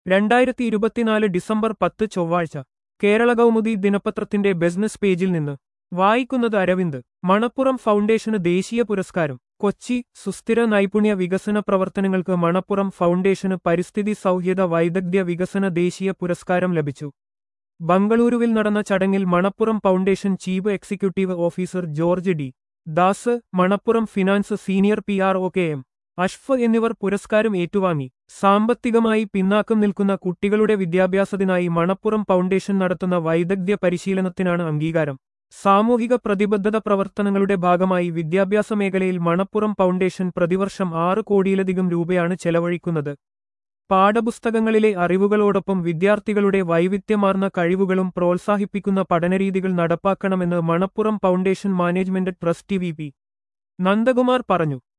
രണ്ടായിരത്തി ഇരുപത്തിനാല് ഡിസംബർ പത്ത് ചൊവ്വാഴ്ച കേരള കൗമുദി ദിനപത്രത്തിന്റെ ബിസിനസ് പേജിൽ നിന്ന് വായിക്കുന്നത് അരവിന്ദ് മണപ്പുറം ഫൗണ്ടേഷന് ദേശീയ പുരസ്കാരം കൊച്ചി സുസ്ഥിര നൈപുണ്യ വികസന പ്രവർത്തനങ്ങൾക്ക് മണപ്പുറം ഫൗണ്ടേഷന് പരിസ്ഥിതി സൗഹൃദ വൈദഗ്ധ്യ വികസന ദേശീയ പുരസ്കാരം ലഭിച്ചു ബംഗളൂരുവിൽ നടന്ന ചടങ്ങിൽ Manappuram foundation chief executive officer George D Das Manappuram finance senior P R O K M Ashraf എന്നിവർ പുരസ്കാരം ഏറ്റുവാങ്ങി സാമ്പത്തികമായി പിന്നാക്കം നിൽക്കുന്ന കുട്ടികളുടെ വിദ്യാഭ്യാസത്തിനായി മണപ്പുറം ഫൗണ്ടേഷൻ നടത്തുന്ന വൈദഗ്ധ്യ പരിശീലനത്തിനാണ് അംഗീകാരം സാമൂഹിക പ്രതിബദ്ധത പ്രവർത്തനങ്ങളുടെ ഭാഗമായി വിദ്യാഭ്യാസ മേഖലയിൽ മണപ്പുറം ഫൗണ്ടേഷൻ പ്രതിവർഷം ആറ് കോടിയിലധികം രൂപയാണ് ചെലവഴിക്കുന്നത് പാഠപുസ്തകങ്ങളിലെ അറിവുകളോടൊപ്പം വിദ്യാർത്ഥികളുടെ വൈവിധ്യമാർന്ന കഴിവുകളും പ്രോത്സാഹിപ്പിക്കുന്ന പഠനരീതികൾ നടപ്പാക്കണമെന്ന് Manappuram foundation management trustee V P Nandakumar പറഞ്ഞു